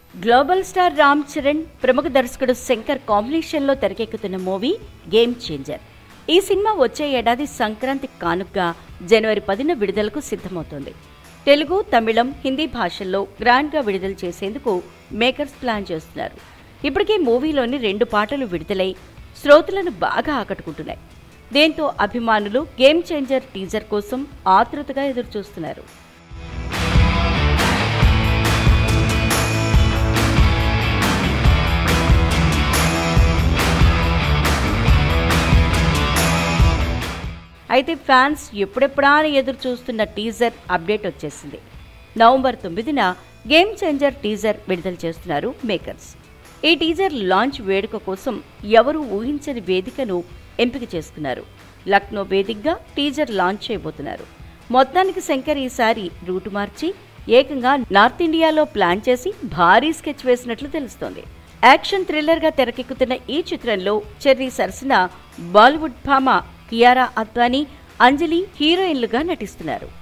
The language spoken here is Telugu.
గ్లోబల్ స్టార్ రామ్ చరణ్ ప్రముఖ దర్శకుడు శంకర్ కాంబినేషన్లో తెరకెక్కుతున్న మూవీ గేమ్ చేంజర్ ఈ సినిమా వచ్చే ఏడాది సంక్రాంతి కానుకగా జనవరి పదిన విడుదలకు సిద్ధమవుతోంది తెలుగు తమిళం హిందీ భాషల్లో గ్రాండ్గా విడుదల చేసేందుకు మేకర్స్ ప్లాన్ చేస్తున్నారు ఇప్పటికే మూవీలోని రెండు పాటలు విడుదలై శ్రోతలను బాగా ఆకట్టుకుంటున్నాయి దీంతో అభిమానులు గేమ్ చేంజర్ టీజర్ కోసం ఆతృతగా ఎదురుచూస్తున్నారు అయితే ఫ్యాన్స్ ఎప్పుడెప్పుడా అని ఎదురు చూస్తున్న టీజర్ అప్డేట్ వచ్చేసింది నవంబర్ తొమ్మిదిన గేమ్ చేంజర్ టీజర్ విడుదల చేస్తున్నారు మేకర్స్ ఈ టీజర్ లాంచ్ వేడుక కోసం ఎవరూ ఊహించని వేదికను ఎంపిక చేసుకున్నారు లక్నో వేదికగా టీజర్ లాంచ్ చేయబోతున్నారు మొత్తానికి శంకర్ ఈసారి రూటు మార్చి ఏకంగా నార్త్ ఇండియాలో ప్లాన్ చేసి భారీ స్కెచ్ వేసినట్లు తెలుస్తోంది యాక్షన్ థ్రిల్లర్గా తెరకెక్కుతున్న ఈ చిత్రంలో చెర్రీ సరసన బాలీవుడ్ భామ కియారా అద్వానీ అంజలి హీరోయిన్లుగా నటిస్తున్నారు